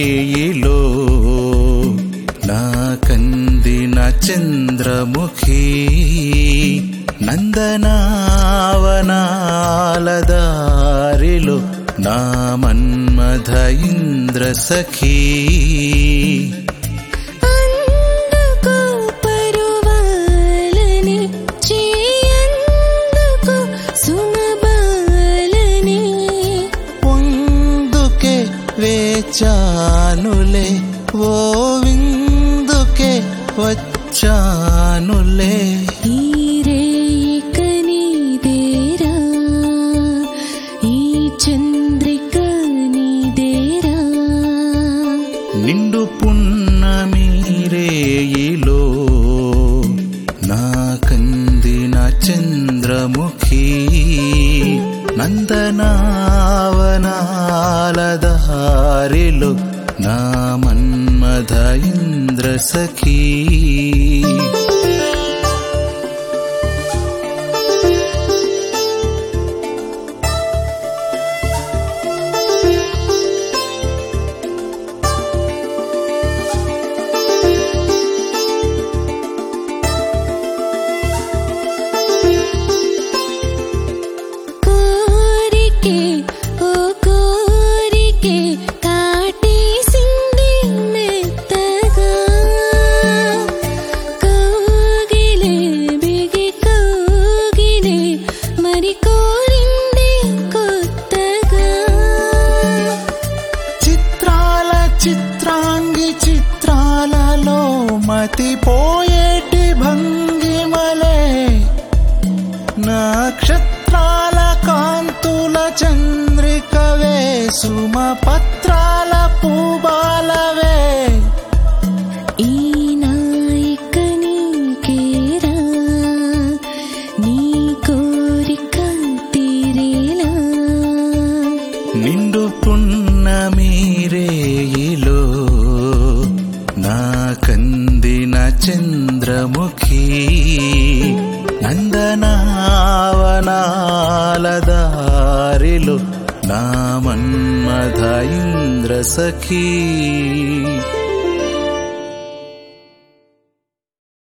రేయిలో నా కందిన చంద్రముఖి నందనావనాల దారిలో నా మన్మథ ఇంద్ర సఖీ అందుకు పరువాలని చేయందుకు సుమబాలని పొందుకే వేచానులే ఓ విందుకే వచ్చానులే ఈ రేయిక నీదేరా ఈ చంద్రిక నీదేరా నిండు పున్నమి రేయిలో నా కందిన చంద్రముఖి నందనావనాల దారిలో నా మన్మథ ఇంద్ర సఖీ కోరికే ఓ కోరికే కాటేసింది మెత్తగా కోగిలే బిగి కోగిలే మరి కోరింది కొత్తగా చిత్రాల చిత్రాంగి చిత్రాలలో మతిపోయేటి భంగిమలే నక్షత్రాల కాంతుల చంద్రికవే సుమ పత్రాల పూబాలవే ఈ నాయక నీకేరా నీ కోరిక తీరేలా నిండు పున్నమి రేయిలో నా కందిన చంద్రముఖి నందనావనాల దారిలో నా మన్మథ ఇంద్ర సఖీ